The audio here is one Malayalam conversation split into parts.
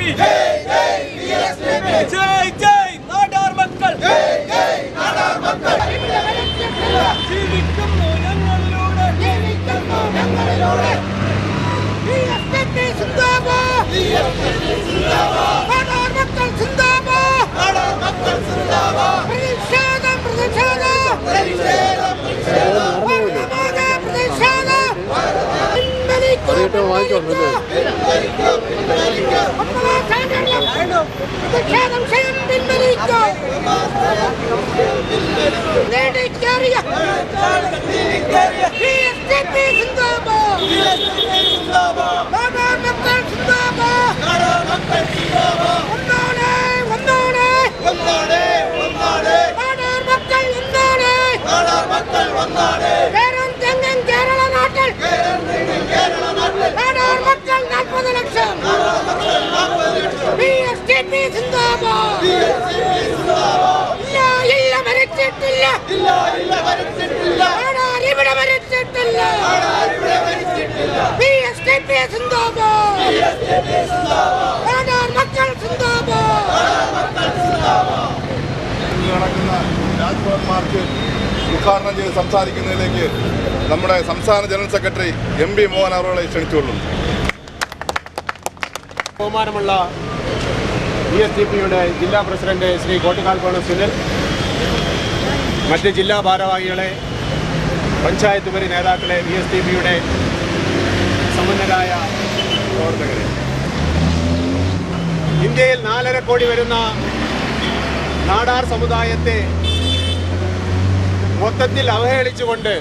ജയ് ജയ് നാടാർ മക്കൾ ജീവിക്കുന്നു ഞങ്ങളിലൂടെ അറിയട്ടെ വാങ്ങിച്ചോണ്ടല്ലേ കേരള നാട്ടിൽ നാടാർ മക്കൾ നാൽപ്പത് ലക്ഷം ബി എസ് ടി പി സിന്ദാബാദ് ഇല്ല ഇല്ല മരിച്ചിട്ടില്ല നാടാർ ഇവിടെ മരിച്ചിട്ടില്ല ബി എസ് ടി പി സിന്ദാബാദ് നാടാർ മക്കൾ സിന്ദാബാദ് ഇന്ന് നടക്കുന്ന രാജ്ഭവൻ മാർച്ച് ഉദ്ഘാടനം ചെയ്ത് സംസാരിക്കുന്നതിലേക്ക് നമ്മുടെ സംസ്ഥാന general secretary M P Mohan അവറുകളെ ക്ഷണിച്ചുകൊള്ളുന്നു ബഹുമാനമുള്ള ബി എസ് ടി പിയുടെ ജില്ലാ പ്രസിഡന്റ് ശ്രീ കോട്ടുകാൽക്കോണം സുനിൽ മറ്റ് ജില്ലാ ഭാരവാഹികളെ പഞ്ചായത്ത് ഉപരി നേതാക്കളെ ബി എസ് ടി പിയുടെ സമ്പന്നരായ പ്രവർത്തകരെ ഇന്ത്യയിൽ നാലര കോടി വരുന്ന നാടാർ സമുദായത്തെ മൊത്തത്തിൽ അവഹേളിച്ചുകൊണ്ട്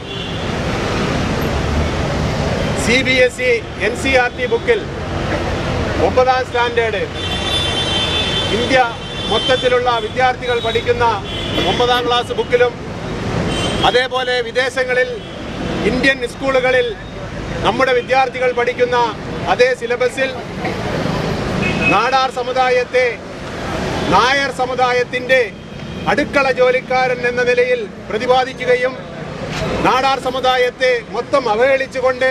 C B S E N C E R ബുക്കിൽ ഒമ്പതാം സ്റ്റാൻഡേർഡ് ഇന്ത്യ മൊത്തത്തിലുള്ള വിദ്യാർത്ഥികൾ പഠിക്കുന്ന ഒമ്പതാം ക്ലാസ് ബുക്കിലും അതേപോലെ വിദേശങ്ങളിൽ ഇന്ത്യൻ സ്കൂളുകളിൽ നമ്മുടെ വിദ്യാർത്ഥികൾ പഠിക്കുന്ന അതേ സിലബസിൽ നാടാർ സമുദായത്തെ നായർ സമുദായത്തിൻ്റെ അടുക്കള ജോലിക്കാരൻ എന്ന നിലയിൽ പ്രതിപാദിക്കുകയും നാടാർ സമുദായത്തെ മൊത്തം അവഹേളിച്ചുകൊണ്ട്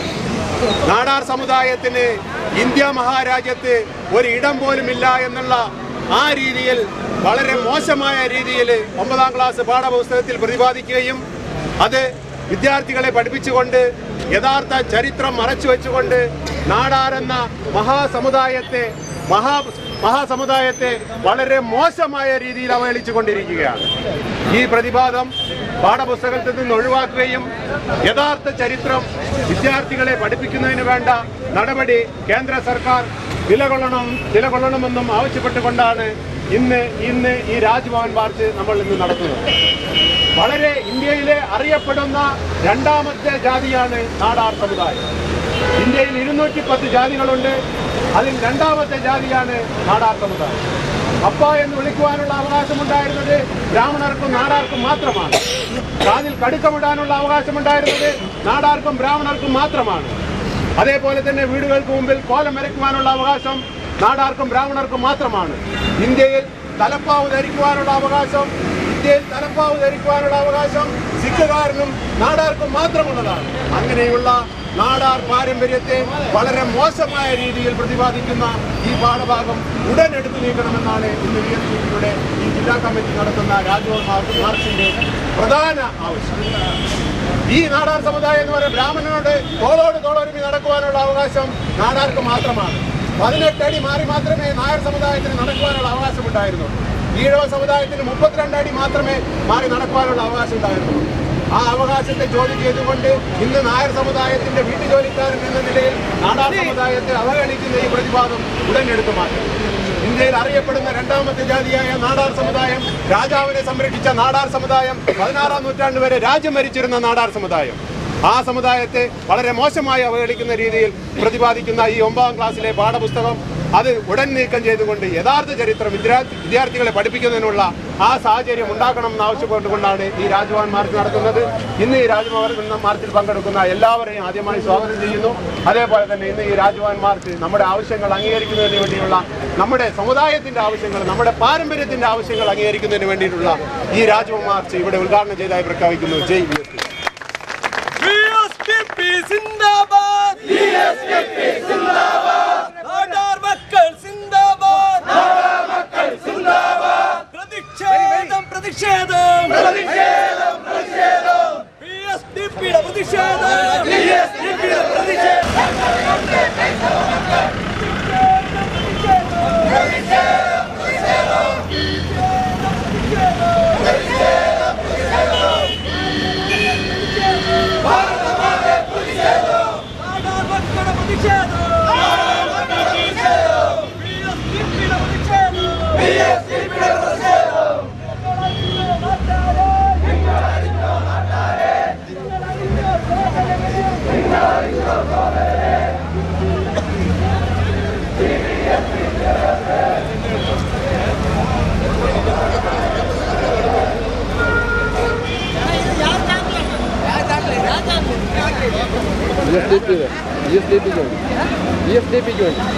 നാടാർ സമുദായത്തിന് ഇന്ത്യ മഹാരാജ്യത്ത് ഒരു ഇടം പോലുമില്ല എന്നുള്ള ആ രീതിയിൽ വളരെ മോശമായ രീതിയിൽ ഒമ്പതാം ക്ലാസ് പാഠപുസ്തകത്തിൽ പ്രതിപാദിക്കുകയും അത് വിദ്യാർത്ഥികളെ പഠിപ്പിച്ചുകൊണ്ട് യഥാർത്ഥ ചരിത്രം മറച്ചു വെച്ചുകൊണ്ട് നാടാർ എന്ന മഹാസമുദായത്തെ മഹാ മഹാസമുദായത്തെ വളരെ മോശമായ രീതിയിൽ അവഹേളിച്ചു കൊണ്ടിരിക്കുകയാണ് ഈ പ്രതിപാദം പാഠപുസ്തകത്തിൽ നിന്ന് ഒഴിവാക്കുകയും യഥാർത്ഥ ചരിത്രം വിദ്യാർത്ഥികളെ പഠിപ്പിക്കുന്നതിന് വേണ്ട നടപടി കേന്ദ്ര സർക്കാർ നിലകൊള്ളണം നിലകൊള്ളണമെന്നും ആവശ്യപ്പെട്ടുകൊണ്ടാണ് ഇന്ന് ഇന്ന് ഈ രാജ്ഭവൻ മാർച്ച് നമ്മൾ ഇന്ന് നടത്തുന്നത് വളരെ ഇന്ത്യയിലെ അറിയപ്പെടുന്ന രണ്ടാമത്തെ ജാതിയാണ് നാടാർ സമുദായം ഇന്ത്യയിൽ ഇരുന്നൂറ്റി പത്ത് ജാതികളുണ്ട് അതിൽ രണ്ടാമത്തെ ജാതിയാണ് നാടാർ സമുദായം അപ്പ എന്ന് വിളിക്കുവാനുള്ള അവകാശമുണ്ടായിരുന്നത് ബ്രാഹ്മണർക്കും നാടാർക്കും മാത്രമാണ് കാതിൽ കടുക്കമിടാനുള്ള അവകാശമുണ്ടായിരുന്നത് നാടാർക്കും ബ്രാഹ്മണർക്കും മാത്രമാണ് അതേപോലെ തന്നെ വീടുകൾക്ക് മുമ്പിൽ കോലം വരയ്ക്കുവാനുള്ള അവകാശം നാടാർക്കും ബ്രാഹ്മണർക്കും മാത്രമാണ് ഇന്ത്യയിൽ തലപ്പാവ് ധരിക്കുവാനുള്ള അവകാശം ഇന്ത്യയിൽ തലപ്പാവ് ധരിക്കുവാനുള്ള അവകാശം സിഖുകാരനും നാടാർക്കും മാത്രമുള്ളതാണ് അങ്ങനെയുള്ള നാടാർ പാരമ്പര്യത്തെ വളരെ മോശമായ രീതിയിൽ പ്രതിപാദിക്കുന്ന ഈ പാഠഭാഗം ഉടൻ എടുത്തു നീക്കണമെന്നാണ് ഇന്ന് വി എസ് പിയുടെ ഈ ജില്ലാ കമ്മിറ്റി നടത്തുന്ന രാജ്ഭവൻ മാർച്ച് മാർച്ചിന്റെ പ്രധാന ആവശ്യം ഈ നാടാർ സമുദായം എന്ന് പറയുന്ന ബ്രാഹ്മണനോട് തോളോട് തോളൊരുമി നടക്കുവാനുള്ള അവകാശം നാടാർക്ക് മാത്രമാണ് പതിനെട്ട് അടി മാറി മാത്രമേ നായർ സമുദായത്തിന് നടക്കുവാനുള്ള അവകാശമുണ്ടായിരുന്നുള്ളൂ ഈഴവ സമുദായത്തിന് മുപ്പത്തിരണ്ട് അടി മാത്രമേ മാറി നടക്കുവാനുള്ള അവകാശം ഉണ്ടായിരുന്നുള്ളൂ ആ അവകാശത്തെ ചോദ്യം ചെയ്തുകൊണ്ട് ഇന്ന് നായർ സമുദായത്തിന്റെ വീട്ടുജോലിക്കാരൻ എന്ന നിലയിൽ നാടാർ സമുദായത്തെ അവഗണിക്കുന്ന ഈ പ്രതിപാദം ഉടൻ എടുത്തു മാറ്റും ഇന്ത്യയിൽ അറിയപ്പെടുന്ന രണ്ടാമത്തെ ജാതിയായ നാടാർ സമുദായം രാജാവിനെ സംരക്ഷിച്ച നാടാർ സമുദായം പതിനാറാം നൂറ്റാണ്ട് വരെ രാജ്യം ഭരിച്ചിരുന്ന നാടാർ സമുദായം ആ സമുദായത്തെ വളരെ മോശമായി അവഹേളിക്കുന്ന രീതിയിൽ പ്രതിപാദിക്കുന്ന ഈ ഒമ്പതാം ക്ലാസ്സിലെ പാഠപുസ്തകം അത് ഉടൻ നീക്കം ചെയ്തുകൊണ്ട് യഥാർത്ഥ ചരിത്രം വിദ്യാർത്ഥി വിദ്യാർത്ഥികളെ പഠിപ്പിക്കുന്നതിനുള്ള ആ സാഹചര്യം ഉണ്ടാക്കണമെന്ന് ആവശ്യപ്പെട്ടുകൊണ്ടാണ് ഈ രാജ്ഭവൻ മാർച്ച് നടത്തുന്നത് ഇന്ന് ഈ രാജ്ഭവൻ മാർച്ചിൽ പങ്കെടുക്കുന്ന എല്ലാവരെയും ആദ്യമായി സ്വാഗതം ചെയ്യുന്നു അതേപോലെ തന്നെ ഇന്ന് ഈ രാജ്ഭവൻ മാർച്ച് നമ്മുടെ ആവശ്യങ്ങൾ അംഗീകരിക്കുന്നതിന് വേണ്ടിയുള്ള നമ്മുടെ സമുദായത്തിന്റെ ആവശ്യങ്ങൾ നമ്മുടെ പാരമ്പര്യത്തിന്റെ ആവശ്യങ്ങൾ അംഗീകരിക്കുന്നതിന് വേണ്ടിയിട്ടുള്ള ഈ രാജ്ഭവൻ മാർച്ച് ഇവിടെ ഉദ്ഘാടനം ചെയ്തതായി പ്രഖ്യാപിക്കുന്നു ജയ് ബി എസ് പി BSTP സിന്ദാബാദ് നാടാർ മക്കൾ സിന്ദാബാദ് പ്രതിഷേധം പ്രതിഷേധം പ്രതിഷേധം ബി എസ് ഡി പിയുടെ പ്രതിഷേധം ബി എസ് ഡി പിയുടെ പ്രതിഷേധം നാടാർമക്കളുടെ പ്രതിഷേധം ബി എസ് ഡി പിയുടെ പ്രതിഷേധം ബി എസ് ഡി പിയുടെ പ്രതിഷേധം ESDP ESDP ക്ക് വേണ്ടി ESDP ക്ക് വേണ്ടി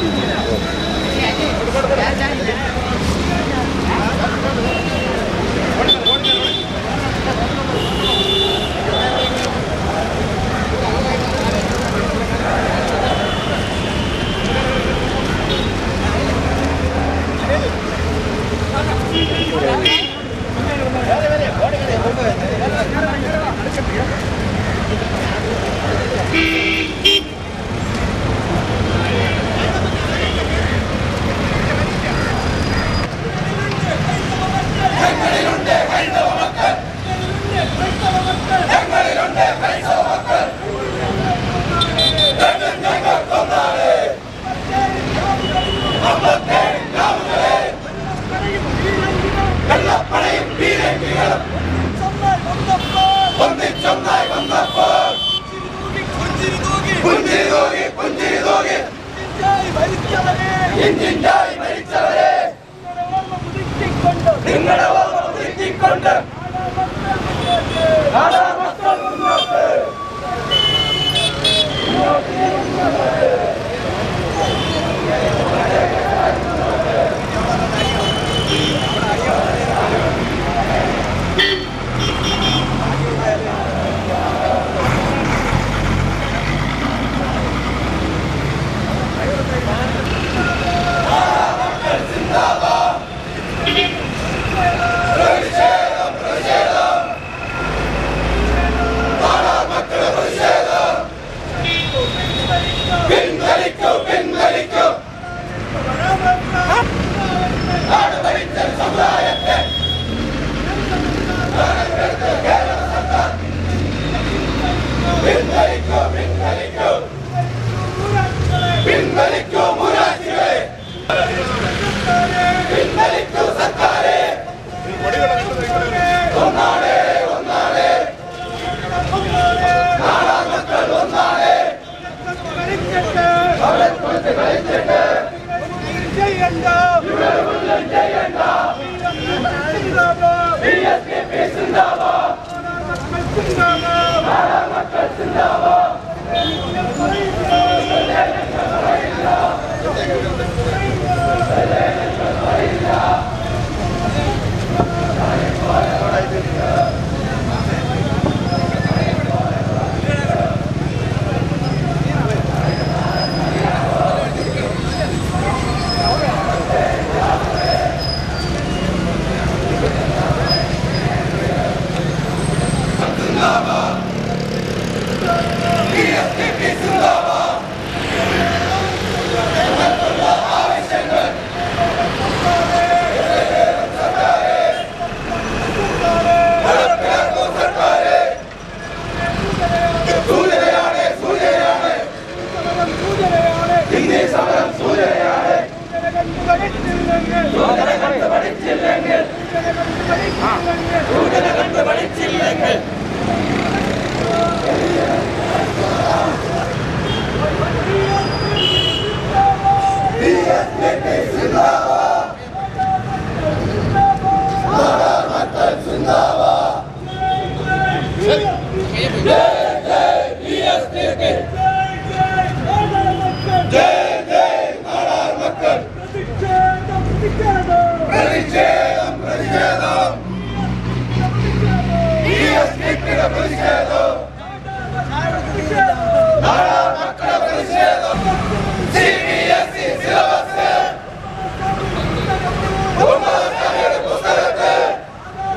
ഒന്നിച്ചൊന്നായി വന്നപ്പോൾ പുഞ്ചിരി തൂകി പുഞ്ചിരി തൂകി പുഞ്ചിരി തൂകി മരിച്ചവരെ എഞ്ചിഞ്ചായി മരിച്ചവരെ നിങ്ങളുടെ ഓർമ്മ പുതുക്കിക്കൊണ്ട് നാടാ മക്കൾ മുന്നോട്ട് പിൻവലിക്കൂ പിൻവലിക്കൂ നാട് ഭരിച്ച സമുദായത്തെ പിൻവലിക്കൂ പിൻവലിക്കൂ പിൻവലിക്കൂ മുരാശികളെ പിൻവലിക്കൂ സർക്കാരെ ഒന്നാളെ ഒന്നാളെ നാടാമക്കൾ ഒന്നാളെ സൂചനയാണ് സൂചനയാണ് ഹിന്ദി സമരം സൂചനയാണ് സൂചന കണ്ട് പഠിച്ചില്ലെങ്കിൽ സൂചന കണ്ട് പഠിച്ചില്ലെങ്കിൽ പ്രതിഷേധം പ്രതിഷേധം ESDPയുടെ പ്രതിഷേധം നാടാർ മക്കളുടെ പ്രതിഷേധം CBSE സിലബസ് ഒമ്പതാം ക്ലാസ്സിലെ പുസ്തകത്തെ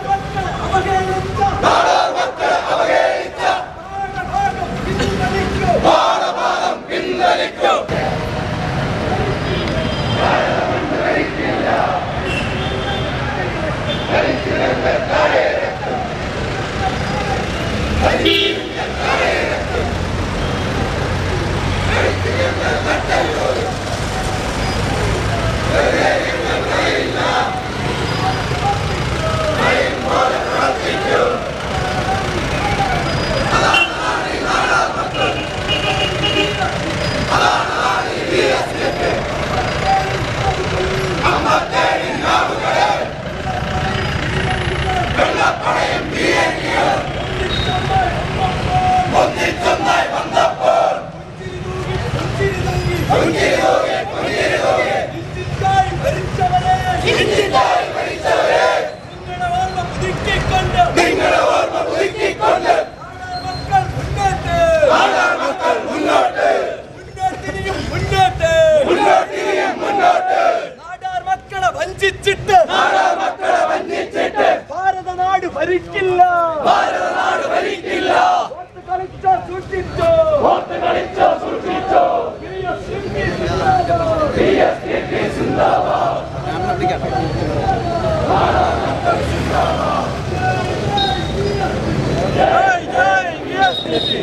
പുതുക്കിക്കൊണ്ട് നിങ്ങളുടെ ഓർമ്മ പുതുക്കിക്കൊണ്ട് മക്കൾ മുന്നോട്ട് മക്കൾ മുന്നോട്ട് മുന്നോട്ടിനിയും മുന്നോട്ട് മുന്നോട്ടിനിയും മുന്നോട്ട് നാടാർ മക്കളെ വഞ്ചിച്ചിട്ട് നാടാർ മക്കളെ വഞ്ചിച്ചിട്ട് ഭാരത നാട് ഭരിക്കില്ല ഭാരത നാട് ഭരിക്കില്ല ഓർത്ത് കളിച്ചോ സൂക്ഷിച്ചോ ഓർത്ത് കളിച്ചോ സൂക്ഷിച്ചോ ജയ് ജയ് VSDP.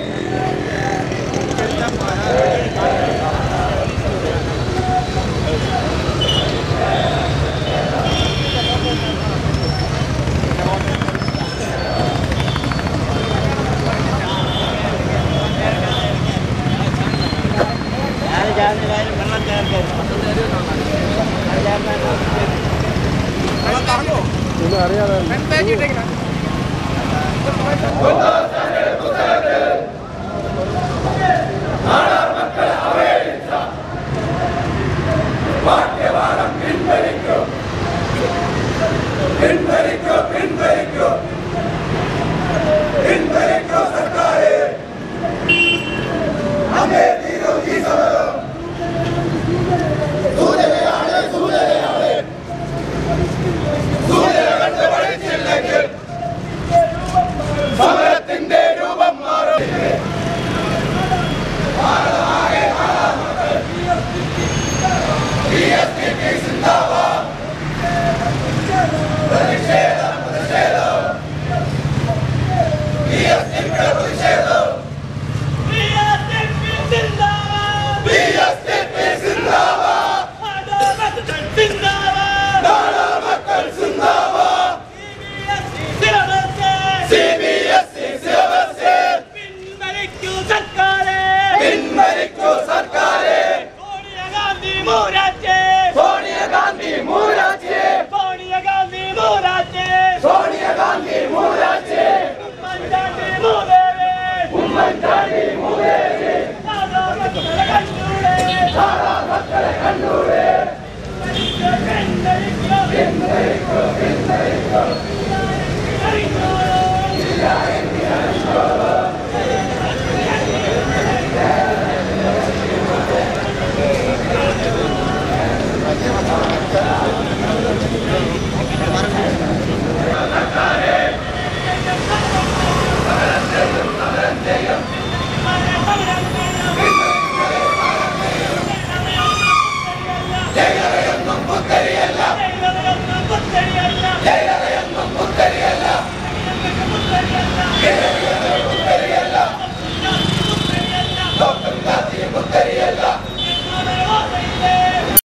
ഒന്നും അറിയാതെ സോണിയാഗാന്ധി മൂരാച്ചേ സോണിയാഗാന്ധി മൂരാച്ചേ സോണിയാഗാന്ധി മൂരാച്ചേ ഉമ്മൻചാണ്ടി മൂദേവേ ഉമ്മൻചാണ്ടി മൂദേവേ സാധാ മക്കളെ കണ്ടൂടെ സാധാ മക്കളെ കണ്ടൂടെ പിൻവലിക്കോ പിൻവലിക്കോ പിൻവലിക്കോ പുത്തരിയല്ല